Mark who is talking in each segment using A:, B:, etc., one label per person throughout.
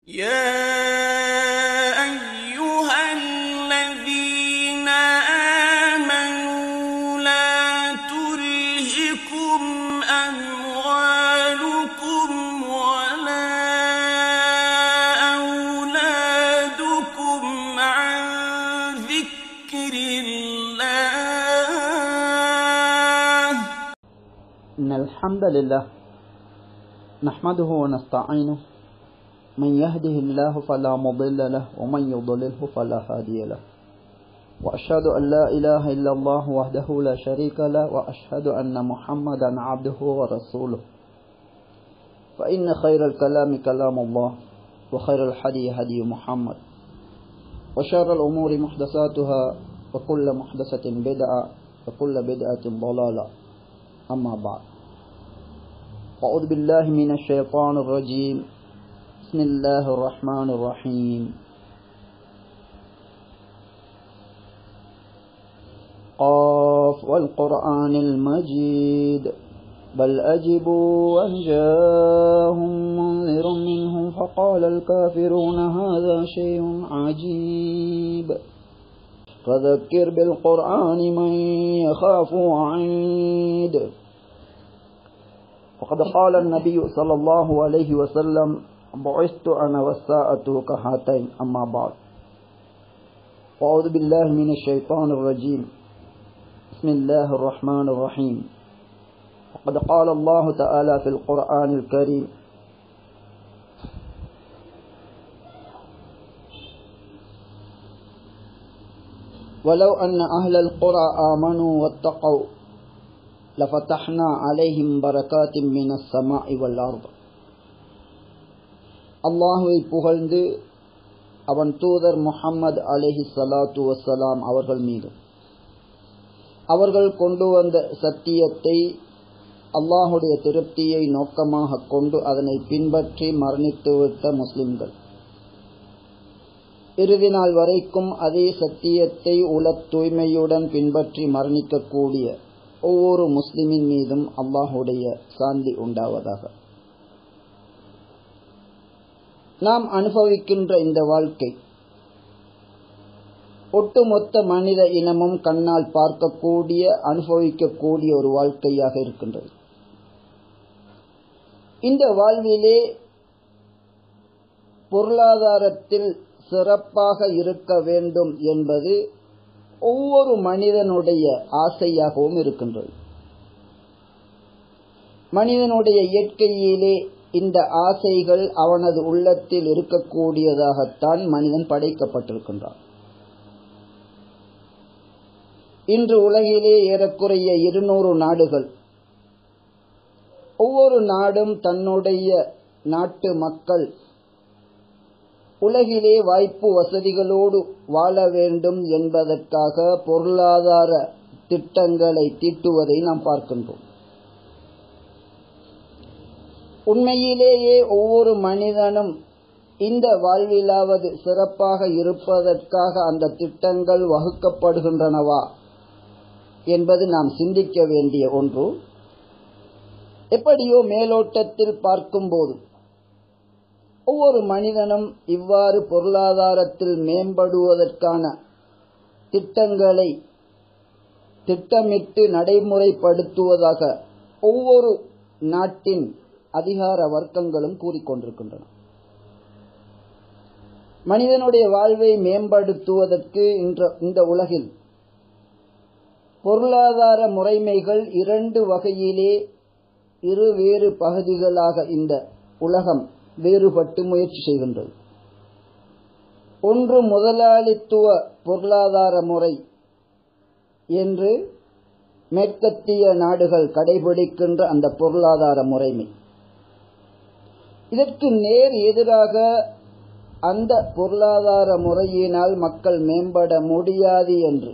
A: يا أيها الذين آمنوا لا تلهكم أموالكم ولا أولادكم عن ذكر الله
B: إن الحمد لله نحمده ونستعينه من يهده الله فلا مضل له ومن يضلله فلا هادي له وأشهد أن لا إله إلا الله وحده لا شريك له وأشهد أن محمدا عبده ورسوله فإن خير الكلام كلام الله وخير الحدي هدي محمد وشر الأمور محدثاتها وكل محدثة بدعة وكل بدعة ضلالة أما بعد أعوذ بالله من الشيطان الرجيم بسم الله الرحمن الرحيم قاف والقرآن المجيد بل أجبوا أن جاءهم منذر منهم فقال الكافرون هذا شيء عجيب فذكر بالقرآن من يخاف وعيد وقد قال النبي صلى الله عليه وسلم بعثت أنا والساعة كهاتين أما بعد وأعوذ بالله من الشيطان الرجيم بسم الله الرحمن الرحيم وقد قال الله تعالى في القرآن الكريم ولو أن أهل القرى آمنوا واتقوا لفتحنا عليهم بركات من السماء والأرض அல்லாஹுவை புகழ்ந்து அவன் தூதர் முஹம்மது அலஹி சலாத்து வசலாம் அவர்கள் மீது அவர்கள் கொண்டு வந்த சத்தியத்தை அல்லாஹுடைய திருப்தியை நோக்கமாக கொண்டு அதனை பின்பற்றி மரணித்துவிட்ட முஸ்லிம்கள் இறுதி நாள் வரைக்கும் அதே சத்தியத்தை உல தூய்மையுடன் பின்பற்றி மரணிக்கக்கூடிய ஒவ்வொரு முஸ்லிமின் மீதும் அல்லாஹுடைய சாந்தி உண்டாவதாக நாம் அனுபவிக்கின்ற இந்த வாழ்க்கை ஒட்டுமொத்த மனித இனமும் கண்ணால் பார்க்கக்கூடிய அனுபவிக்கக்கூடிய ஒரு வாழ்க்கையாக இருக்கின்றது இந்த வாழ்விலே பொருளாதாரத்தில் சிறப்பாக இருக்க வேண்டும் என்பது ஒவ்வொரு மனிதனுடைய ஆசையாகவும் இருக்கின்றது மனிதனுடைய இயற்கையிலே இந்த ஆசைகள் அவனது உள்ளத்தில் இருக்கக்கூடியதாகத்தான் மனிதன் படைக்கப்பட்டிருக்கின்றான் இன்று உலகிலே ஏறக்குறைய இருநூறு நாடுகள் ஒவ்வொரு நாடும் தன்னுடைய நாட்டு மக்கள் உலகிலே வாய்ப்பு வசதிகளோடு வாழ வேண்டும் என்பதற்காக பொருளாதார திட்டங்களை தீட்டுவதை நாம் பார்க்கின்றோம் உண்மையிலேயே ஒவ்வொரு மனிதனும் இந்த வாழ்விலாவது சிறப்பாக இருப்பதற்காக அந்த திட்டங்கள் வகுக்கப்படுகின்றனவா என்பது நாம் சிந்திக்க வேண்டிய ஒன்று எப்படியோ மேலோட்டத்தில் பார்க்கும்போது ஒவ்வொரு மனிதனும் இவ்வாறு பொருளாதாரத்தில் மேம்படுவதற்கான திட்டங்களை திட்டமிட்டு நடைமுறைப்படுத்துவதாக ஒவ்வொரு நாட்டின் அதிகார வர்க்கங்களும் கூறிக்கொண்டிருக்கின்றன மனிதனுடைய வாழ்வை மேம்படுத்துவதற்கு இந்த உலகில் பொருளாதார முறைமைகள் இரண்டு வகையிலே இரு வேறு பகுதிகளாக இந்த உலகம் வேறுபட்டு முயற்சி செய்கின்றது ஒன்று முதலாளித்துவ பொருளாதார முறை என்று மேற்கத்திய நாடுகள் கடைபிடிக்கின்ற அந்த பொருளாதார முறைமை இதற்கு நேர் எதிராக அந்த பொருளாதார முறையினால் மக்கள் மேம்பட முடியாது என்று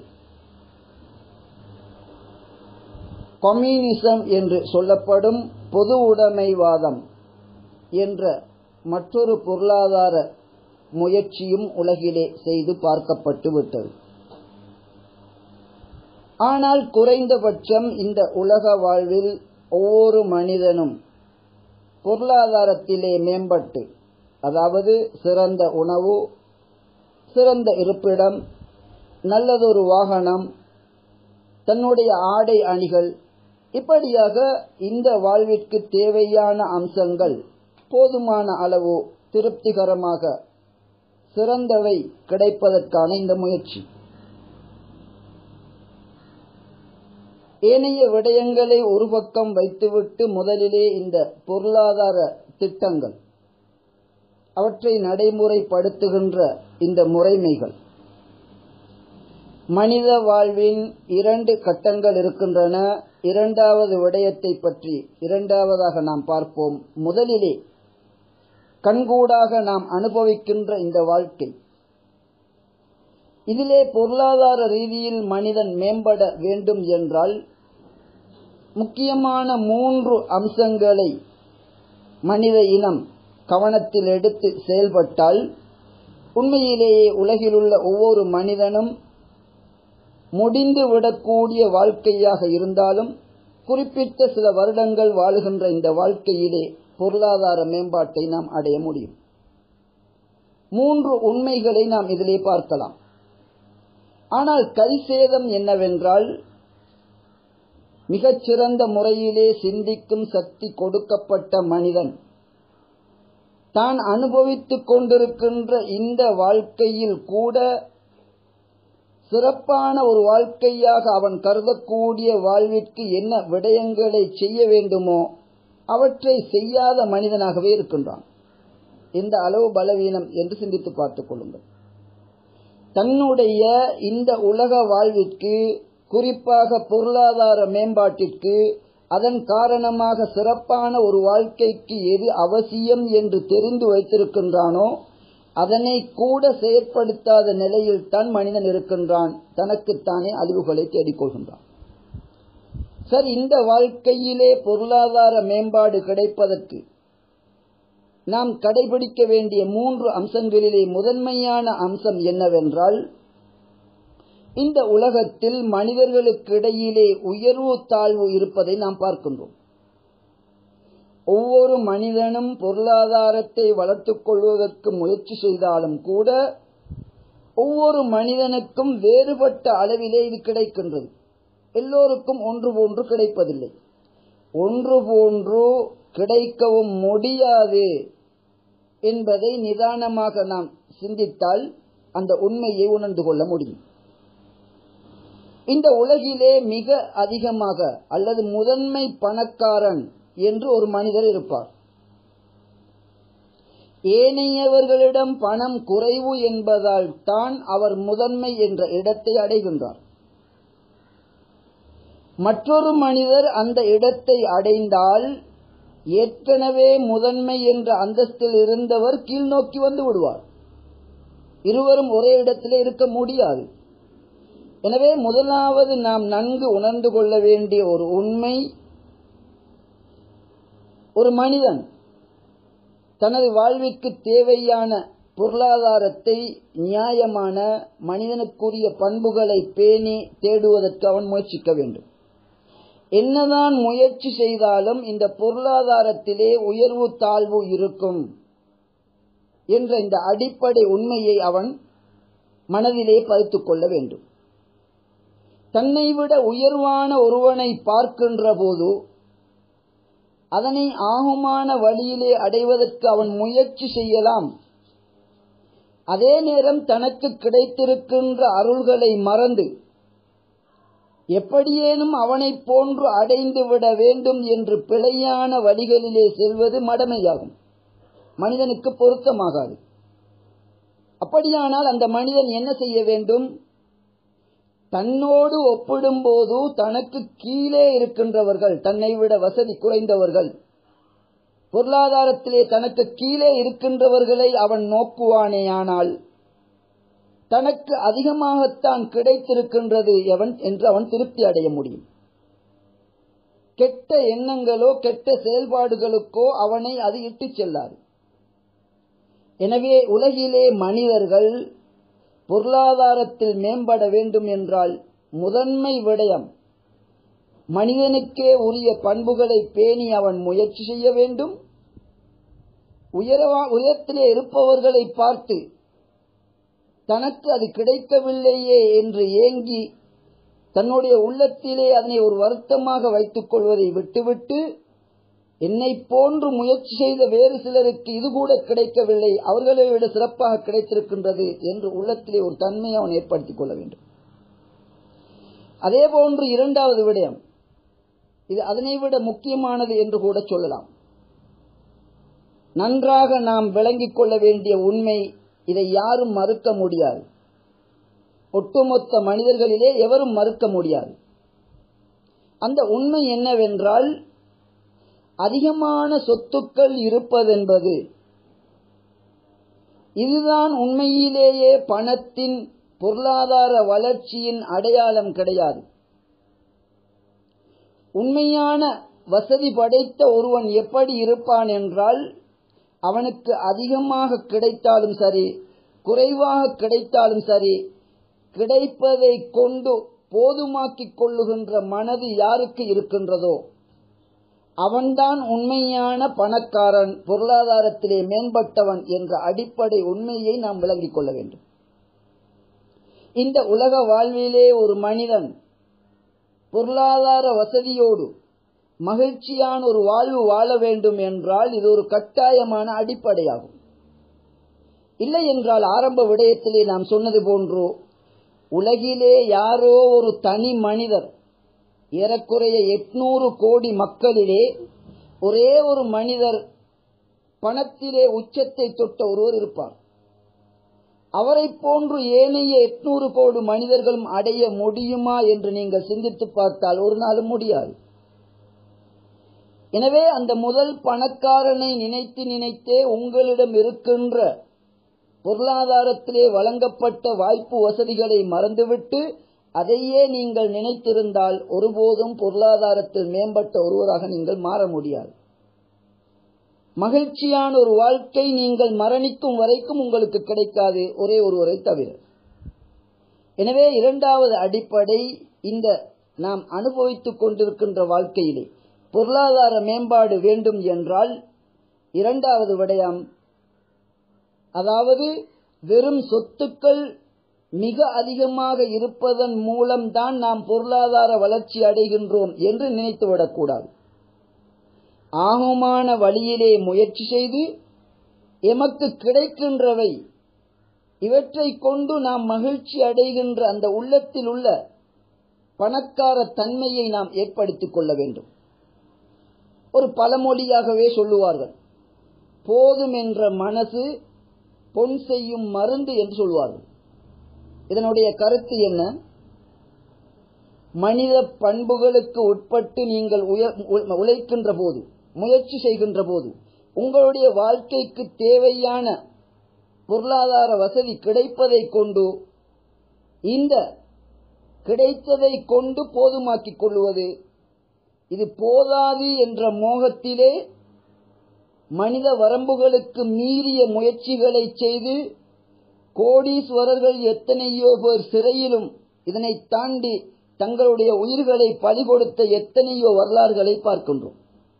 B: கம்யூனிசம் என்று சொல்லப்படும் பொது உடைமைவாதம் என்ற மற்றொரு பொருளாதார முயற்சியும் உலகிலே செய்து பார்க்கப்பட்டு விட்டது ஆனால் குறைந்தபட்சம் இந்த உலக வாழ்வில் ஒவ்வொரு மனிதனும் பொருளாதாரத்திலே மேம்பட்டு அதாவது சிறந்த உணவு சிறந்த இருப்பிடம் நல்லதொரு வாகனம் தன்னுடைய ஆடை அணிகள் இப்படியாக இந்த வாழ்விற்கு தேவையான அம்சங்கள் போதுமான அளவு திருப்திகரமாக சிறந்தவை கிடைப்பதற்கான இந்த முயற்சி ஏனைய விடயங்களை ஒரு பக்கம் வைத்துவிட்டு முதலிலே இந்த பொருளாதார திட்டங்கள் அவற்றை நடைமுறைப்படுத்துகின்ற இந்த முறைமைகள் மனித வாழ்வின் இரண்டு கட்டங்கள் இருக்கின்றன இரண்டாவது விடயத்தை பற்றி இரண்டாவதாக நாம் பார்ப்போம் முதலிலே கண்கூடாக நாம் அனுபவிக்கின்ற இந்த வாழ்க்கை இதிலே பொருளாதார ரீதியில் மனிதன் மேம்பட வேண்டும் என்றால் முக்கியமான மூன்று அம்சங்களை மனித இனம் கவனத்தில் எடுத்து செயல்பட்டால் உண்மையிலேயே உலகிலுள்ள ஒவ்வொரு மனிதனும் முடிந்து விடக்கூடிய வாழ்க்கையாக இருந்தாலும் குறிப்பிட்ட சில வருடங்கள் வாழுகின்ற இந்த வாழ்க்கையிலே பொருளாதார மேம்பாட்டை நாம் அடைய முடியும் மூன்று உண்மைகளை நாம் இதிலே பார்க்கலாம் ஆனால் கரிசேதம் என்னவென்றால் மிகச்சிறந்த முறையிலே சிந்திக்கும் சக்தி கொடுக்கப்பட்ட மனிதன் தான் அனுபவித்துக் கொண்டிருக்கின்ற இந்த வாழ்க்கையில் கூட சிறப்பான ஒரு வாழ்க்கையாக அவன் கருதக்கூடிய வாழ்விற்கு என்ன விடயங்களை செய்ய வேண்டுமோ அவற்றை செய்யாத மனிதனாகவே இருக்கின்றான் இந்த அளவு பலவீனம் என்று சிந்தித்து பார்த்துக் கொள்ளுங்கள் தன்னுடைய இந்த உலக வாழ்விற்கு குறிப்பாக பொருளாதார மேம்பாட்டிற்கு அதன் காரணமாக சிறப்பான ஒரு வாழ்க்கைக்கு எது அவசியம் என்று தெரிந்து வைத்திருக்கின்றானோ அதனை கூட செயற்படுத்தாத நிலையில் தான் மனிதன் இருக்கின்றான் தனக்குத்தானே அழிவுகளை தேடிக்கொள்கின்றான் சார் இந்த வாழ்க்கையிலே பொருளாதார மேம்பாடு கிடைப்பதற்கு நாம் கடைபிடிக்க வேண்டிய மூன்று அம்சங்களிலே முதன்மையான அம்சம் என்னவென்றால் இந்த உலகத்தில் மனிதர்களுக்கிடையிலே உயர்வு தாழ்வு இருப்பதை நாம் பார்க்கின்றோம் ஒவ்வொரு மனிதனும் பொருளாதாரத்தை வளர்த்துக் கொள்வதற்கு முயற்சி செய்தாலும் கூட ஒவ்வொரு மனிதனுக்கும் வேறுபட்ட அளவிலே இது கிடைக்கின்றது எல்லோருக்கும் ஒன்று போன்று கிடைப்பதில்லை ஒன்று போன்று கிடைக்கவும் முடியாது என்பதை நிதானமாக நாம் சிந்தித்தால் அந்த உண்மையை உணர்ந்து கொள்ள முடியும் இந்த உலகிலே மிக அதிகமாக அல்லது முதன்மை பணக்காரன் என்று ஒரு மனிதர் இருப்பார் ஏனையவர்களிடம் பணம் குறைவு என்பதால் தான் அவர் முதன்மை என்ற இடத்தை அடைகின்றார் மற்றொரு மனிதர் அந்த இடத்தை அடைந்தால் ஏற்கனவே முதன்மை என்ற அந்தஸ்தில் இருந்தவர் கீழ் நோக்கி வந்து விடுவார் இருவரும் ஒரே இடத்திலே இருக்க முடியாது எனவே முதலாவது நாம் நன்கு உணர்ந்து கொள்ள வேண்டிய ஒரு உண்மை ஒரு மனிதன் தனது வாழ்விற்கு தேவையான பொருளாதாரத்தை நியாயமான மனிதனுக்குரிய பண்புகளை பேணி தேடுவதற்கு அவன் முயற்சிக்க வேண்டும் என்னதான் முயற்சி செய்தாலும் இந்த பொருளாதாரத்திலே உயர்வு தாழ்வு இருக்கும் என்ற இந்த அடிப்படை உண்மையை அவன் மனதிலே பதித்துக் கொள்ள வேண்டும் தன்னை விட உயர்வான ஒருவனை பார்க்கின்ற போது அதனை ஆகுமான வழியிலே அடைவதற்கு அவன் முயற்சி செய்யலாம் அதே நேரம் தனக்கு கிடைத்திருக்கின்ற அருள்களை மறந்து எப்படியேனும் அவனைப் போன்று அடைந்து விட வேண்டும் என்று பிழையான வழிகளிலே செல்வது மடமையாகும் மனிதனுக்கு பொருத்தமாகாது அப்படியானால் அந்த மனிதன் என்ன செய்ய வேண்டும் தன்னோடு ஒப்பிடும்போது தனக்கு கீழே இருக்கின்றவர்கள் தன்னை விட வசதி குறைந்தவர்கள் பொருளாதாரத்திலே தனக்கு கீழே இருக்கின்றவர்களை அவன் நோக்குவானேயானால் தனக்கு அதிகமாகத்தான் கிடைத்திருக்கின்றது எவன் என்று அவன் திருப்தி அடைய முடியும் கெட்ட எண்ணங்களோ கெட்ட செயல்பாடுகளுக்கோ அவனை அது இட்டுச் செல்லாது எனவே உலகிலே மனிதர்கள் பொருளாதாரத்தில் மேம்பட வேண்டும் என்றால் முதன்மை விடயம் மனிதனுக்கே உரிய பண்புகளை பேணி அவன் முயற்சி செய்ய வேண்டும் உயரவா உயரத்திலே இருப்பவர்களை பார்த்து தனக்கு அது கிடைக்கவில்லையே என்று ஏங்கி தன்னுடைய உள்ளத்திலே அதனை ஒரு வருத்தமாக வைத்துக் கொள்வதை விட்டுவிட்டு என்னை போன்று முயற்சி செய்த வேறு சிலருக்கு இது கூட கிடைக்கவில்லை அவர்களை விட சிறப்பாக கிடைத்திருக்கின்றது என்று உள்ளத்திலே ஒரு தன்மையை அவன் ஏற்படுத்திக் கொள்ள வேண்டும் அதே போன்று இரண்டாவது விடயம் இது அதனை விட முக்கியமானது என்று கூட சொல்லலாம் நன்றாக நாம் விளங்கிக் கொள்ள வேண்டிய உண்மை இதை யாரும் மறுக்க முடியாது ஒட்டுமொத்த மனிதர்களிலே எவரும் மறுக்க முடியாது அந்த உண்மை என்னவென்றால் அதிகமான சொத்துக்கள் இருப்பதென்பது இதுதான் உண்மையிலேயே பணத்தின் பொருளாதார வளர்ச்சியின் அடையாளம் கிடையாது உண்மையான வசதி படைத்த ஒருவன் எப்படி இருப்பான் என்றால் அவனுக்கு அதிகமாக கிடைத்தாலும் சரி குறைவாக கிடைத்தாலும் சரி கிடைப்பதை கொண்டு போதுமாக்கிக் கொள்ளுகின்ற மனது யாருக்கு இருக்கின்றதோ அவன்தான் உண்மையான பணக்காரன் பொருளாதாரத்திலே மேம்பட்டவன் என்ற அடிப்படை உண்மையை நாம் விளங்கிக் கொள்ள வேண்டும் இந்த உலக வாழ்விலே ஒரு மனிதன் பொருளாதார வசதியோடு மகிழ்ச்சியான ஒரு வாழ்வு வாழ வேண்டும் என்றால் இது ஒரு கட்டாயமான அடிப்படையாகும் இல்லை என்றால் ஆரம்ப விடயத்திலே நாம் சொன்னது போன்று உலகிலே யாரோ ஒரு தனி மனிதர் ஏறக்குறைய எட்நூறு கோடி மக்களிலே ஒரே ஒரு மனிதர் பணத்திலே உச்சத்தை தொட்ட ஒருவர் இருப்பார் அவரை போன்று ஏனைய எட்நூறு கோடி மனிதர்களும் அடைய முடியுமா என்று நீங்கள் சிந்தித்து பார்த்தால் ஒரு நாளும் முடியாது எனவே அந்த முதல் பணக்காரனை நினைத்து நினைத்தே உங்களிடம் இருக்கின்ற பொருளாதாரத்திலே வழங்கப்பட்ட வாய்ப்பு வசதிகளை மறந்துவிட்டு அதையே நீங்கள் நினைத்திருந்தால் ஒருபோதும் பொருளாதாரத்தில் மேம்பட்ட ஒருவராக நீங்கள் மாற முடியாது மகிழ்ச்சியான ஒரு வாழ்க்கை நீங்கள் மரணிக்கும் வரைக்கும் உங்களுக்கு கிடைக்காது ஒரே ஒருவரை தவிர எனவே இரண்டாவது அடிப்படை இந்த நாம் அனுபவித்துக் கொண்டிருக்கின்ற வாழ்க்கையிலே பொருளாதார மேம்பாடு வேண்டும் என்றால் இரண்டாவது விடயம் அதாவது வெறும் சொத்துக்கள் மிக அதிகமாக இருப்பதன் மூலம்தான் நாம் பொருளாதார வளர்ச்சி அடைகின்றோம் என்று நினைத்துவிடக்கூடாது ஆகுமான வழியிலே முயற்சி செய்து எமக்கு கிடைக்கின்றவை இவற்றை கொண்டு நாம் மகிழ்ச்சி அடைகின்ற அந்த உள்ளத்தில் உள்ள பணக்கார தன்மையை நாம் ஏற்படுத்திக் கொள்ள வேண்டும் ஒரு பழமொழியாகவே சொல்லுவார்கள் போதும் என்ற மனசு பொன் செய்யும் மருந்து என்று சொல்வார்கள் இதனுடைய கருத்து என்ன மனித பண்புகளுக்கு உட்பட்டு நீங்கள் உழைக்கின்ற போது முயற்சி செய்கின்ற போது உங்களுடைய வாழ்க்கைக்கு தேவையான பொருளாதார வசதி கிடைப்பதை கொண்டு இந்த கிடைத்ததை கொண்டு போதுமாக்கிக் கொள்வது இது போதாது என்ற மோகத்திலே மனித வரம்புகளுக்கு மீறிய முயற்சிகளை செய்து கோடீஸ்வரர்கள் எத்தனையோ பேர் சிறையிலும் இதனை தாண்டி தங்களுடைய உயிர்களை பலி கொடுத்த எத்தனையோ வரலாறுகளை பார்க்கின்றோம்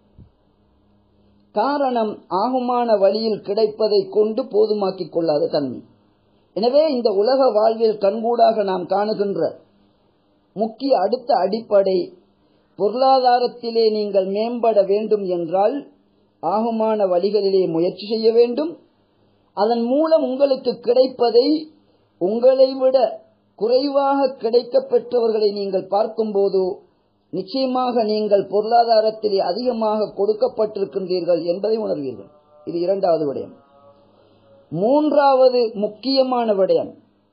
B: காரணம் ஆகுமான வழியில் கிடைப்பதை கொண்டு போதுமாக்கிக் கொள்ளாத தன்மை எனவே இந்த உலக வாழ்வில் கண்கூடாக நாம் காணுகின்ற முக்கிய அடுத்த அடிப்படை பொருளாதாரத்திலே நீங்கள் மேம்பட வேண்டும் என்றால் ஆகுமான வழிகளிலே முயற்சி செய்ய வேண்டும் அதன் மூலம் உங்களுக்கு கிடைப்பதை உங்களை விட குறைவாக கிடைக்க பெற்றவர்களை நீங்கள் பார்க்கும்போது நிச்சயமாக நீங்கள் பொருளாதாரத்திலே அதிகமாக கொடுக்கப்பட்டிருக்கின்றீர்கள் என்பதை உணர்வீர்கள் இது இரண்டாவது விடயம் மூன்றாவது முக்கியமான விடயம்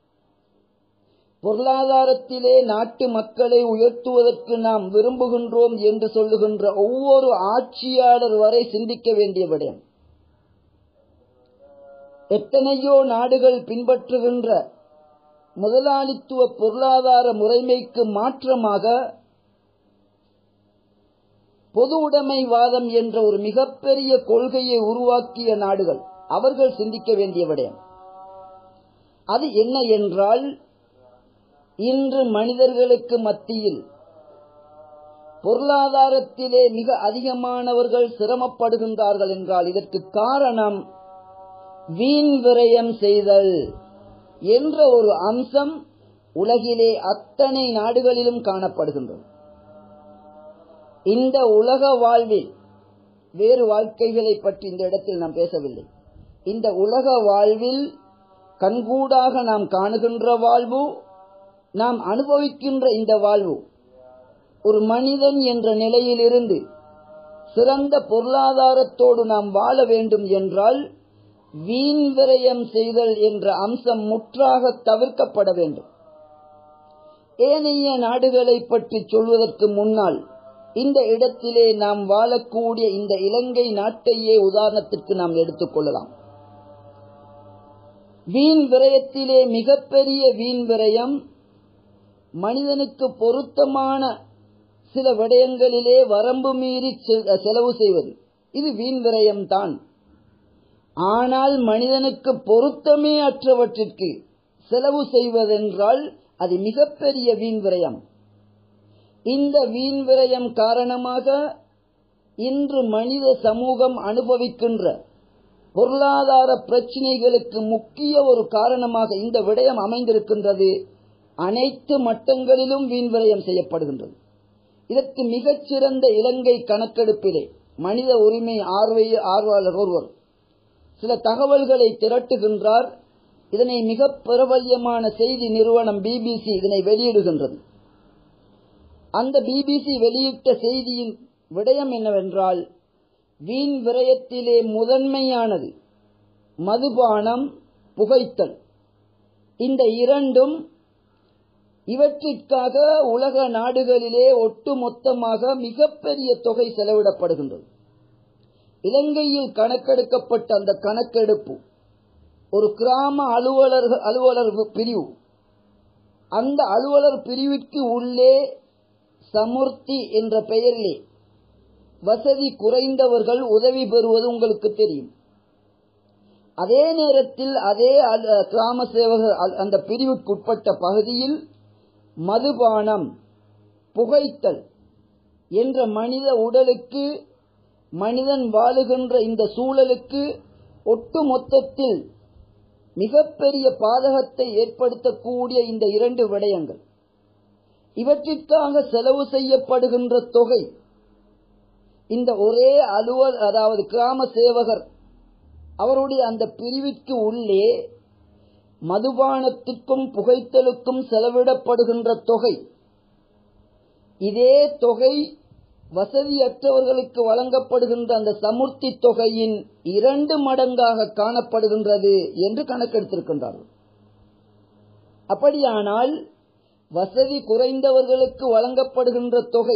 B: பொருளாதாரத்திலே நாட்டு மக்களை உயர்த்துவதற்கு நாம் விரும்புகின்றோம் என்று சொல்லுகின்ற ஒவ்வொரு ஆட்சியாளர் வரை சிந்திக்க வேண்டிய விடயம் எத்தனையோ நாடுகள் பின்பற்றுகின்ற முதலாளித்துவ பொருளாதார முறைமைக்கு மாற்றமாக பொது உடைமைவாதம் என்ற ஒரு மிகப்பெரிய கொள்கையை உருவாக்கிய நாடுகள் அவர்கள் சிந்திக்க வேண்டிய விடயம் அது என்ன என்றால் இன்று மனிதர்களுக்கு மத்தியில் பொருளாதாரத்திலே மிக அதிகமானவர்கள் சிரமப்படுகின்றார்கள் என்றால் இதற்கு காரணம் வீண் விரயம் செய்தல் என்ற ஒரு அம்சம் உலகிலே அத்தனை நாடுகளிலும் காணப்படுகின்றது இந்த உலக வாழ்வில் வேறு வாழ்க்கைகளை பற்றி இந்த இடத்தில் நாம் பேசவில்லை இந்த உலக வாழ்வில் கண்கூடாக நாம் காணுகின்ற வாழ்வு நாம் அனுபவிக்கின்ற இந்த வாழ்வு ஒரு மனிதன் என்ற நிலையிலிருந்து சிறந்த பொருளாதாரத்தோடு நாம் வாழ வேண்டும் என்றால் வீண் விரயம் செய்தல் என்ற அம்சம் முற்றாக தவிர்க்கப்பட வேண்டும் ஏனைய நாடுகளை பற்றி சொல்வதற்கு முன்னால் இந்த இடத்திலே நாம் வாழக்கூடிய இந்த இலங்கை நாட்டையே உதாரணத்திற்கு நாம் எடுத்துக்கொள்ளலாம் வீண் விரயத்திலே மிகப்பெரிய வீண் விரயம் மனிதனுக்கு பொருத்தமான சில விடயங்களிலே வரம்பு மீறி செலவு செய்வது இது வீண் விரயம்தான் ஆனால் மனிதனுக்கு பொருத்தமே அற்றவற்றிற்கு செலவு செய்வதென்றால் அது மிகப்பெரிய வீண் விரயம் இந்த வீண் விரயம் காரணமாக இன்று மனித சமூகம் அனுபவிக்கின்ற பொருளாதார பிரச்சினைகளுக்கு முக்கிய ஒரு காரணமாக இந்த விடயம் அமைந்திருக்கின்றது அனைத்து மட்டங்களிலும் வீண் விரயம் செய்யப்படுகின்றது இதற்கு மிகச்சிறந்த இலங்கை கணக்கெடுப்பிலே மனித உரிமை ஆர்வை ஆர்வலர் ஒருவர் சில தகவல்களை திரட்டுகின்றார் இதனை மிக பிரபல்யமான செய்தி நிறுவனம் பிபிசி இதனை வெளியிடுகின்றது அந்த பிபிசி வெளியிட்ட செய்தியின் விடயம் என்னவென்றால் வீண் விரயத்திலே முதன்மையானது மதுபானம் புகைத்தல் இந்த இரண்டும் இவற்றிற்காக உலக நாடுகளிலே ஒட்டுமொத்தமாக மிகப்பெரிய தொகை செலவிடப்படுகின்றது இலங்கையில் கணக்கெடுக்கப்பட்ட அந்த கணக்கெடுப்பு ஒரு கிராம அலுவலர் அலுவலர் பிரிவு அந்த அலுவலர் பிரிவிற்கு உள்ளே சமுர்த்தி என்ற பெயரிலே வசதி குறைந்தவர்கள் உதவி பெறுவது உங்களுக்கு தெரியும் அதே நேரத்தில் அதே கிராம சேவகர் அந்த பிரிவுக்குட்பட்ட பகுதியில் மதுபானம் புகைத்தல் என்ற மனித உடலுக்கு மனிதன் வாழுகின்ற இந்த சூழலுக்கு ஒட்டுமொத்தத்தில் மிகப்பெரிய பாதகத்தை ஏற்படுத்தக்கூடிய இந்த இரண்டு விடயங்கள் இவற்றிற்காக செலவு செய்யப்படுகின்ற தொகை இந்த ஒரே அலுவல் அதாவது கிராம சேவகர் அவருடைய அந்த பிரிவிற்கு உள்ளே மதுபானத்திற்கும் புகைத்தலுக்கும் செலவிடப்படுகின்ற தொகை இதே தொகை வசதியற்றவர்களுக்கு வழங்கப்படுகின்ற அந்த சமுர்த்தி தொகையின் இரண்டு மடங்காக காணப்படுகின்றது என்று கணக்கெடுத்திருக்கின்றார்கள் அப்படியானால் வசதி குறைந்தவர்களுக்கு வழங்கப்படுகின்ற தொகை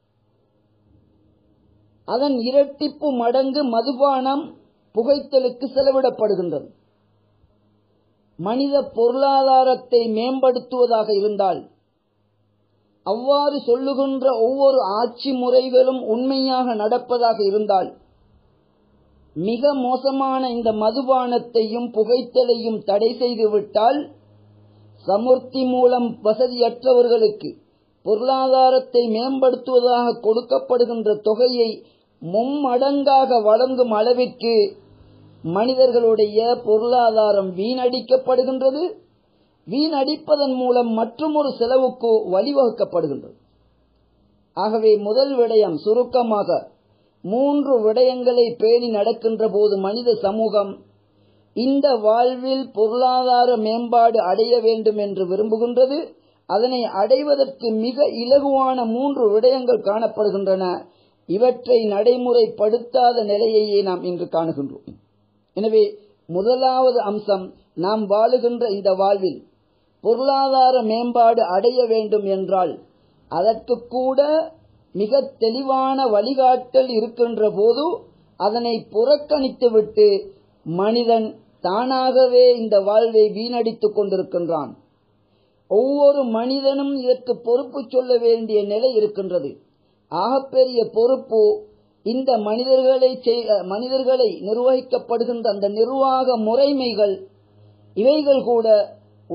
B: அதன் இரட்டிப்பு மடங்கு மதுபானம் புகைத்தலுக்கு செலவிடப்படுகின்றது மனித பொருளாதாரத்தை மேம்படுத்துவதாக இருந்தால் அவ்வாறு சொல்லுகின்ற ஒவ்வொரு ஆட்சி முறைகளும் உண்மையாக நடப்பதாக இருந்தால் மிக மோசமான இந்த மதுபானத்தையும் புகைத்தலையும் தடை செய்துவிட்டால் சமுர்த்தி மூலம் வசதியற்றவர்களுக்கு பொருளாதாரத்தை மேம்படுத்துவதாக கொடுக்கப்படுகின்ற தொகையை மும்மடங்காக வழங்கும் அளவிற்கு மனிதர்களுடைய பொருளாதாரம் வீணடிக்கப்படுகின்றது வீணடிப்பதன் மூலம் மற்றொரு செலவுக்கு வழிவகுக்கப்படுகின்றது ஆகவே முதல் விடயம் சுருக்கமாக மூன்று விடயங்களை பேணி நடக்கின்ற போது மனித சமூகம் இந்த வாழ்வில் பொருளாதார மேம்பாடு அடைய வேண்டும் என்று விரும்புகின்றது அதனை அடைவதற்கு மிக இலகுவான மூன்று விடயங்கள் காணப்படுகின்றன இவற்றை நடைமுறைப்படுத்தாத நிலையையே நாம் இன்று காணுகின்றோம் எனவே முதலாவது அம்சம் நாம் வாழுகின்ற இந்த வாழ்வில் பொருளாதார மேம்பாடு அடைய வேண்டும் என்றால் அதற்கு கூட மிக தெளிவான வழிகாட்டல் இருக்கின்ற போது அதனை புறக்கணித்துவிட்டு மனிதன் தானாகவே இந்த வாழ்வை வீணடித்துக் கொண்டிருக்கின்றான் ஒவ்வொரு மனிதனும் இதற்கு பொறுப்பு சொல்ல வேண்டிய நிலை இருக்கின்றது ஆகப்பெரிய பொறுப்பு இந்த மனிதர்களை மனிதர்களை நிர்வகிக்கப்படுகின்ற அந்த நிர்வாக முறைமைகள் இவைகள் கூட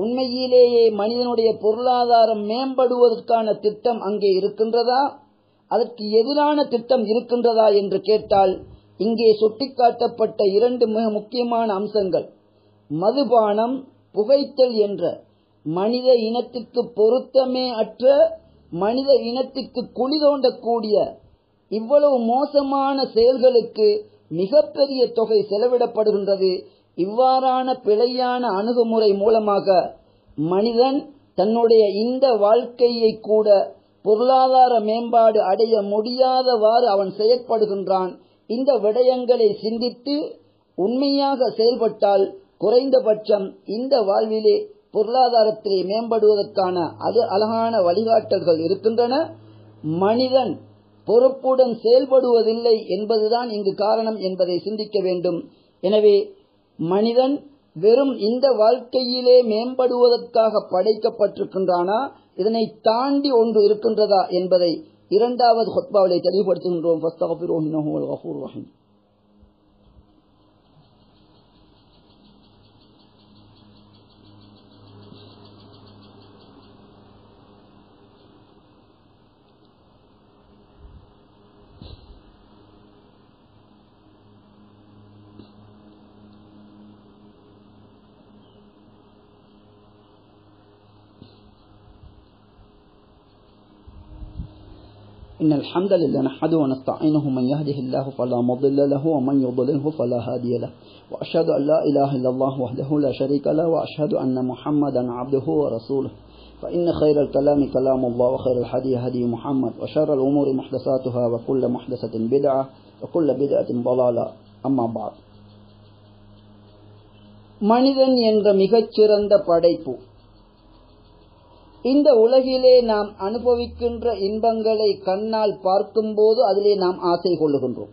B: உண்மையிலேயே மனிதனுடைய பொருளாதாரம் மேம்படுவதற்கான திட்டம் அங்கே இருக்கின்றதா அதற்கு எதிரான திட்டம் இருக்கின்றதா என்று கேட்டால் இங்கே சுட்டிக்காட்டப்பட்ட இரண்டு மிக முக்கியமான அம்சங்கள் மதுபானம் புகைத்தல் என்ற மனித இனத்திற்கு பொருத்தமே அற்ற மனித இனத்திற்கு குழி தோண்டக்கூடிய இவ்வளவு மோசமான செயல்களுக்கு மிகப்பெரிய தொகை செலவிடப்படுகின்றது இவ்வாறான பிழையான அணுகுமுறை மூலமாக மனிதன் தன்னுடைய இந்த வாழ்க்கையை கூட பொருளாதார மேம்பாடு அடைய முடியாதவாறு அவன் செயற்படுகின்றான் இந்த விடயங்களை சிந்தித்து உண்மையாக செயல்பட்டால் குறைந்தபட்சம் இந்த வாழ்விலே பொருளாதாரத்திலே மேம்படுவதற்கான அது அழகான வழிகாட்டல்கள் இருக்கின்றன மனிதன் பொறுப்புடன் செயல்படுவதில்லை என்பதுதான் இங்கு காரணம் என்பதை சிந்திக்க வேண்டும் எனவே மனிதன் வெறும் இந்த வாழ்க்கையிலே மேம்படுவதற்காக படைக்கப்பட்டிருக்கின்றானா இதனை தாண்டி ஒன்று இருக்கின்றதா என்பதை இரண்டாவது ஹொத்பாவிலே தெளிவுபடுத்துகின்றோம் إن الحمد لله نحمده ونستعينه من يهده الله فلا مضل له ومن يضلله فلا هادي له وأشهد أن لا إله إلا الله وحده لا شريك له وأشهد أن محمدا عبده ورسوله فإن خير الكلام كلام الله وخير الحدي هدي محمد وشر الأمور محدثاتها وكل محدثة بدعة وكل بدعة ضلالة أما بعد மனிதன் என்ற மிகச்சிறந்த படைப்பு இந்த உலகிலே நாம் அனுபவிக்கின்ற இன்பங்களை கண்ணால் பார்க்கும்போது அதிலே நாம் ஆசை கொள்ளுகின்றோம்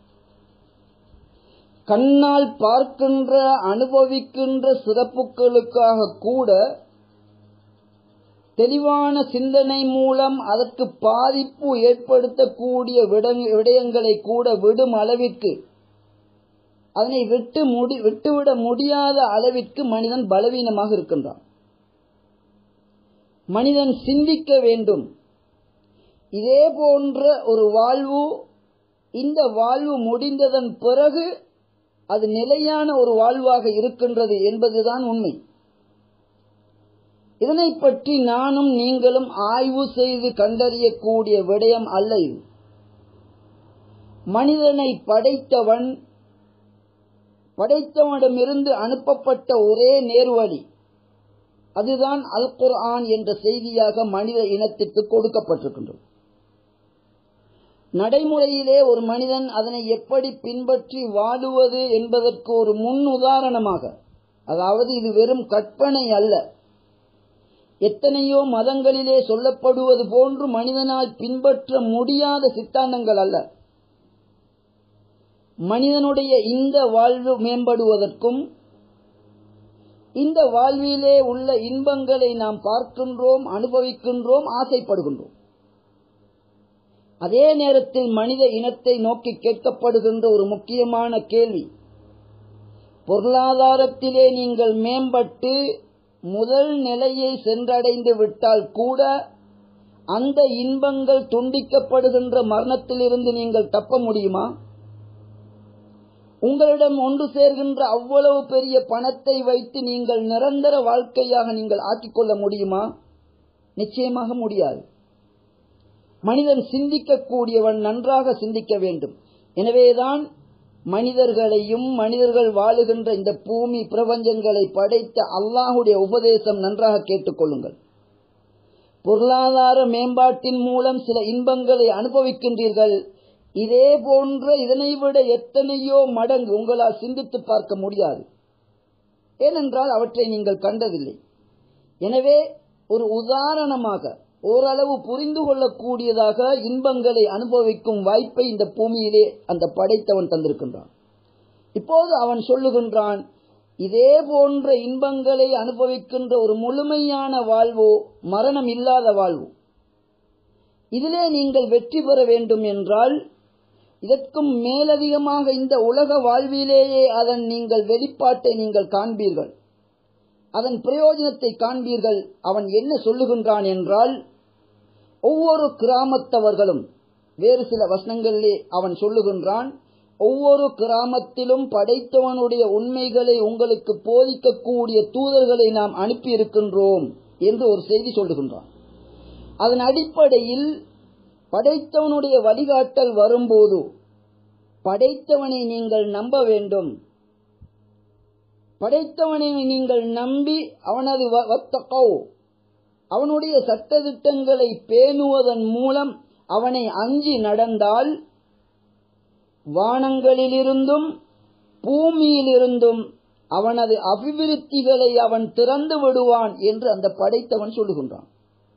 B: கண்ணால் பார்க்கின்ற அனுபவிக்கின்ற சிறப்புகளுக்காக கூட தெளிவான சிந்தனை மூலம் அதற்கு பாதிப்பு ஏற்படுத்தக்கூடிய விடயங்களை கூட விடும் அளவிற்கு அதனை விட்டு முடி விட்டுவிட முடியாத அளவிற்கு மனிதன் பலவீனமாக இருக்கின்றான் மனிதன் சிந்திக்க வேண்டும் இதே போன்ற ஒரு வாழ்வு இந்த வாழ்வு முடிந்ததன் பிறகு அது நிலையான ஒரு வாழ்வாக இருக்கின்றது என்பதுதான் உண்மை இதனை பற்றி நானும் நீங்களும் ஆய்வு செய்து கண்டறியக்கூடிய விடயம் அல்ல இது மனிதனை படைத்தவன் படைத்தவனிடமிருந்து அனுப்பப்பட்ட ஒரே நேர்வழி அதுதான் அல் குர்ஆன் என்ற செய்தியாக மனித இனத்திற்கு கொடுக்கப்பட்டிருக்கின்றது நடைமுறையிலே ஒரு மனிதன் அதனை எப்படி பின்பற்றி வாழுவது என்பதற்கு ஒரு முன் உதாரணமாக அதாவது இது வெறும் கற்பனை அல்ல எத்தனையோ மதங்களிலே சொல்லப்படுவது போன்று மனிதனால் பின்பற்ற முடியாத சித்தாந்தங்கள் அல்ல மனிதனுடைய இந்த வாழ்வு மேம்படுவதற்கும் இந்த வாழ்விலே உள்ள இன்பங்களை நாம் பார்க்கின்றோம் அனுபவிக்கின்றோம் ஆசைப்படுகின்றோம் அதே நேரத்தில் மனித இனத்தை நோக்கி கேட்கப்படுகின்ற ஒரு முக்கியமான கேள்வி பொருளாதாரத்திலே நீங்கள் மேம்பட்டு முதல் நிலையை சென்றடைந்து விட்டால் கூட அந்த இன்பங்கள் துண்டிக்கப்படுகின்ற மரணத்திலிருந்து நீங்கள் தப்ப முடியுமா உங்களிடம் ஒன்று சேர்கின்ற அவ்வளவு பெரிய பணத்தை வைத்து நீங்கள் நிரந்தர வாழ்க்கையாக நீங்கள் ஆக்கிக்கொள்ள முடியுமா நிச்சயமாக முடியாது மனிதன் சிந்திக்கக்கூடியவன் நன்றாக சிந்திக்க வேண்டும் எனவேதான் மனிதர்களையும் மனிதர்கள் வாழுகின்ற இந்த பூமி பிரபஞ்சங்களை படைத்த அல்லாஹுடைய உபதேசம் நன்றாக கேட்டுக்கொள்ளுங்கள் பொருளாதார மேம்பாட்டின் மூலம் சில இன்பங்களை அனுபவிக்கின்றீர்கள் இதே போன்ற இதனை விட எத்தனையோ மடங்கு உங்களால் சிந்தித்து பார்க்க முடியாது ஏனென்றால் அவற்றை நீங்கள் கண்டதில்லை எனவே ஒரு உதாரணமாக ஓரளவு புரிந்து கொள்ளக்கூடியதாக இன்பங்களை அனுபவிக்கும் வாய்ப்பை இந்த பூமியிலே அந்த படைத்தவன் தந்திருக்கின்றான் இப்போது அவன் சொல்லுகின்றான் இதே போன்ற இன்பங்களை அனுபவிக்கின்ற ஒரு முழுமையான வாழ்வு மரணம் இல்லாத வாழ்வு இதிலே நீங்கள் வெற்றி பெற வேண்டும் என்றால் இதற்கும் மேலதிகமாக இந்த உலக வாழ்விலேயே அதன் நீங்கள் வெளிப்பாட்டை நீங்கள் காண்பீர்கள் அதன் பிரயோஜனத்தை காண்பீர்கள் அவன் என்ன சொல்லுகின்றான் என்றால் ஒவ்வொரு கிராமத்தவர்களும் வேறு சில வசனங்களிலே அவன் சொல்லுகின்றான் ஒவ்வொரு கிராமத்திலும் படைத்தவனுடைய உண்மைகளை உங்களுக்கு போதிக்கக்கூடிய தூதர்களை நாம் அனுப்பியிருக்கின்றோம் என்று ஒரு செய்தி சொல்லுகின்றான் அதன் அடிப்படையில் படைத்தவனுடைய வழிகாட்டல் வரும்போது படைத்தவனை நீங்கள் நம்ப வேண்டும் படைத்தவனை நீங்கள் நம்பி அவனது வ- வத்தகோ அவனுடைய சட்டதிட்டங்களை பேணுவதன் மூலம் அவனை அஞ்சி நடந்தால் வானங்களிலிருந்தும் பூமியிலிருந்தும் அவனது அபிவிருத்திகளை அவன் திறந்து விடுவான் என்று அந்த படைத்தவன் சொல்லுகின்றான்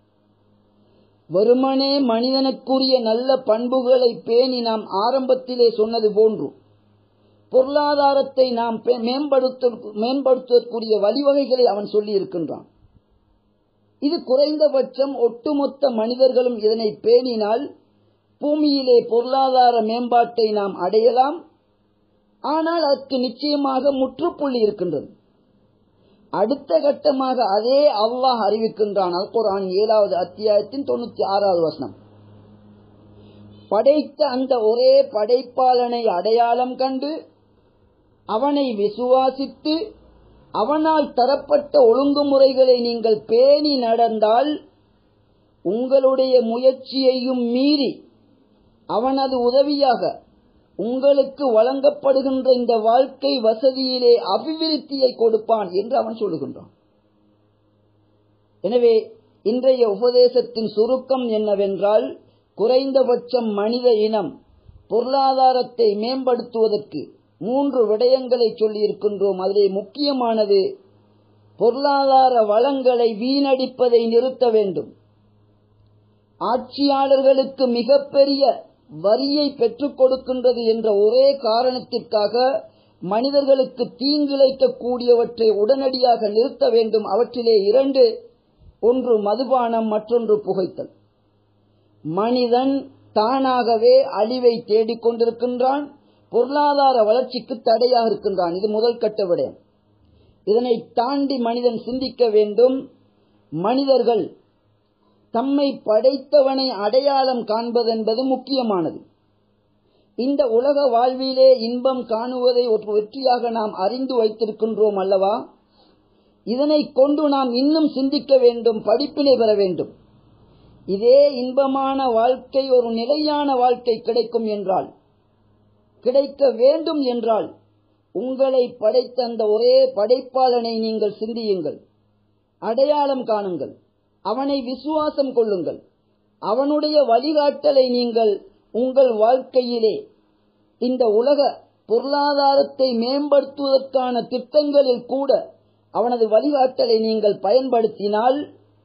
B: வெறுமனே மனிதனுக்குரிய நல்ல பண்புகளை பேணி நாம் ஆரம்பத்திலே சொன்னது போன்று பொருளாதாரத்தை நாம் பே- மேம்படுத்த மேம்படுத்துவதற்குரிய வழிவகைகளை அவன் சொல்லி இருக்கின்றான் இது குறைந்தபட்சம் ஒட்டுமொத்த மனிதர்களும் இதனை பேணினால் பூமியிலே பொருளாதார மேம்பாட்டை நாம் அடையலாம் ஆனால் அதற்கு நிச்சயமாக முற்றுப்புள்ளி இருக்கின்றது அடுத்த கட்டமாக அதே அல்லாஹ் அறிவிக்கின்றான் அல் குர்ஆன் ஏழாவது அத்தியாயத்தின் தொண்ணூத்தி ஆறாவது வசனம் படைத்த அந்த ஒரே படைப்பாளனை அடையாளம் கண்டு அவனை விசுவாசித்து அவனால் தரப்பட்ட ஒழுங்குமுறைகளை நீங்கள் பேணி நடந்தால் உங்களுடைய முயற்சியையும் மீறி அவனது உதவியாக உங்களுக்கு வழங்கப்படுகின்ற இந்த வாழ்க்கை வசதியிலே அபிவிருத்தியை கொடுப்பான் என்று அவன் சொல்லுகின்றான் எனவே இன்றைய உபதேசத்தின் சுருக்கம் என்னவென்றால் குறைந்தபட்சம் மனித இனம் பொருளாதாரத்தை மேம்படுத்துவதற்கு மூன்று விடயங்களை சொல்லியிருக்கின்றோம் அதிலே முக்கியமானது பொருளாதார வளங்களை வீணடிப்பதை நிறுத்த வேண்டும் ஆட்சியாளர்களுக்கு மிகப்பெரிய வரியை பெற்றுக் கொடுக்கின்றது என்ற ஒரே காரணத்திற்காக மனிதர்களுக்கு தீங்கிழைக்கக்கூடியவற்றை உடனடியாக நிறுத்த வேண்டும் அவற்றிலே இரண்டு ஒன்று மதுபானம் மற்றொன்று புகைத்தல் மனிதன் தானாகவே அழிவை தேடிக் கொண்டிருக்கின்றான் பொருளாதார வளர்ச்சிக்கு தடையாக இருக்கின்றான் இது முதல் கட்ட விடயம் இதனை தாண்டி மனிதன் சிந்திக்க வேண்டும் மனிதர்கள் தம்மை படைத்தவனை அடையாளம் காண்பதென்பது முக்கியமானது இந்த உலக வாழ்விலே இன்பம் காணுவதை ஒரு வெற்றியாக நாம் அறிந்து வைத்திருக்கின்றோம் அல்லவா இதனை கொண்டு நாம் இன்னும் சிந்திக்க வேண்டும் படிப்பினை பெற வேண்டும் இதே இன்பமான வாழ்க்கை ஒரு நிலையான வாழ்க்கை கிடைக்கும் என்றால் கிடைக்க வேண்டும் என்றால் உங்களை படைத்த அந்த ஒரே படைப்பாளனை நீங்கள் சிந்தியுங்கள் அடையாளம் காணுங்கள் அவனை விசுவாசம் கொள்ளுங்கள் அவனுடைய வழிகாட்டலை நீங்கள் உங்கள் வாழ்க்கையிலே இந்த உலக பொருளாதாரத்தை மேம்படுத்துவதற்கான திட்டங்களில் கூட அவனது வழிகாட்டலை நீங்கள் பயன்படுத்தினால்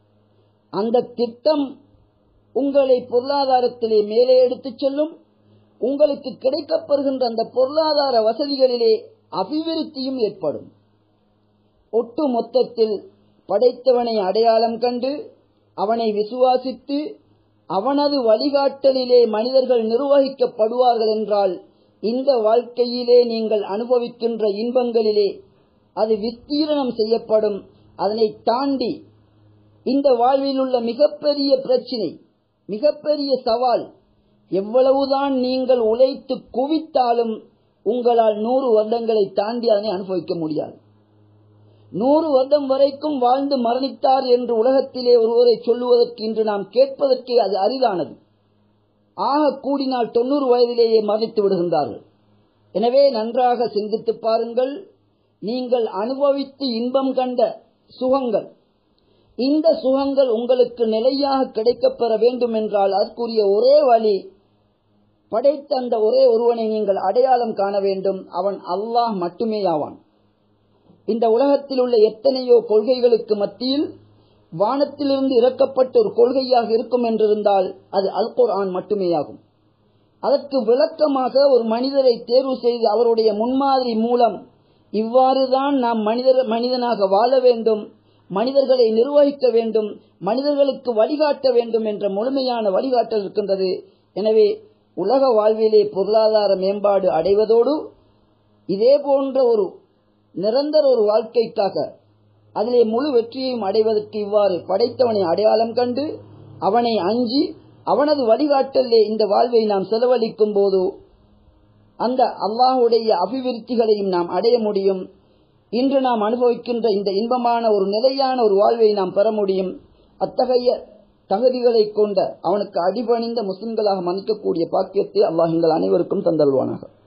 B: அந்த திட்டம் உங்களை பொருளாதாரத்திலே மேலே எடுத்துச் செல்லும் உங்களுக்கு கிடைக்கப்பெறுகின்ற அந்த பொருளாதார வசதிகளிலே அபிவிருத்தியும் ஏற்படும் ஒட்டு மொத்தத்தில் படைத்தவனை அடையாளம் கண்டு அவனை விசுவாசித்து அவனது வழிகாட்டலிலே மனிதர்கள் நிர்வகிக்கப்படுவார்கள் என்றால் இந்த வாழ்க்கையிலே நீங்கள் அனுபவிக்கின்ற இன்பங்களிலே அது விஸ்தீரணம் செய்யப்படும் அதனை தாண்டி இந்த வாழ்வில் உள்ள மிகப்பெரிய பிரச்சினை மிகப்பெரிய சவால் எவ்வளவுதான் நீங்கள் உழைத்து குவித்தாலும் உங்களால் நூறு வருடங்களை தாண்டி அதனை அனுபவிக்க முடியாது நூறு வருடம் வரைக்கும் வாழ்ந்து மரணித்தார் என்று உலகத்திலே ஒருவரை சொல்லுவதற்கு இன்று நாம் கேட்பதற்கே அது அரிதானது ஆக கூடினால் தொண்ணூறு வயதிலேயே மரணித்து விடுகின்றார்கள் எனவே நன்றாக சிந்தித்து பாருங்கள் நீங்கள் அனுபவித்து இன்பம் கண்ட சுகங்கள் இந்த சுகங்கள் உங்களுக்கு நிலையாக கிடைக்கப்பெற வேண்டும் என்றால் அதற்குரிய ஒரே வழி படைத்த அந்த ஒரே ஒருவனை நீங்கள் அடையாளம் காண வேண்டும் அவன் அல்லாஹ் மட்டுமே ஆவான் இந்த உலகத்தில் உள்ள எத்தனையோ கொள்கைகளுக்கு மத்தியில் வானத்திலிருந்து இறக்கப்பட்ட ஒரு கொள்கையாக இருக்கும் என்றிருந்தால் அது அல் குர்ஆன் மட்டுமேயாகும் அதற்கு விளக்கமாக ஒரு மனிதரை தேர்வு செய்து அவருடைய முன்மாதிரி மூலம் இவ்வாறுதான் நாம் மனிதர் மனிதனாக வாழ வேண்டும் மனிதர்களை நிர்வகிக்க வேண்டும் மனிதர்களுக்கு வழிகாட்ட வேண்டும் என்ற முழுமையான வழிகாட்டல் இருக்கின்றது எனவே உலக வாழ்விலே பொருளாதார மேம்பாடு அடைவதோடு இதே போன்ற ஒரு நிரந்தர ஒரு வாழ்க்கைக்காக அதிலே முழு வெற்றியையும் அடைவதற்கு இவ்வாறு படைத்தவனை அடையாளம் கண்டு அவனை அஞ்சி அவனது வழிகாட்டலே இந்த வாழ்வை நாம் செலவழிக்கும் போது அந்த அல்லாஹுடைய அபிவிருத்திகளையும் நாம் அடைய முடியும் இன்று நாம் அனுபவிக்கின்ற இந்த இன்பமான ஒரு நிலையான ஒரு வாழ்வை நாம் பெற முடியும் அத்தகைய தகுதிகளை கொண்ட அவனுக்கு அடிபணிந்த முஸ்லிம்களாக மன்னிக்கக்கூடிய பாக்கியத்தை அல்லாஹ் எங்கள் அனைவருக்கும் தந்தல்வானாக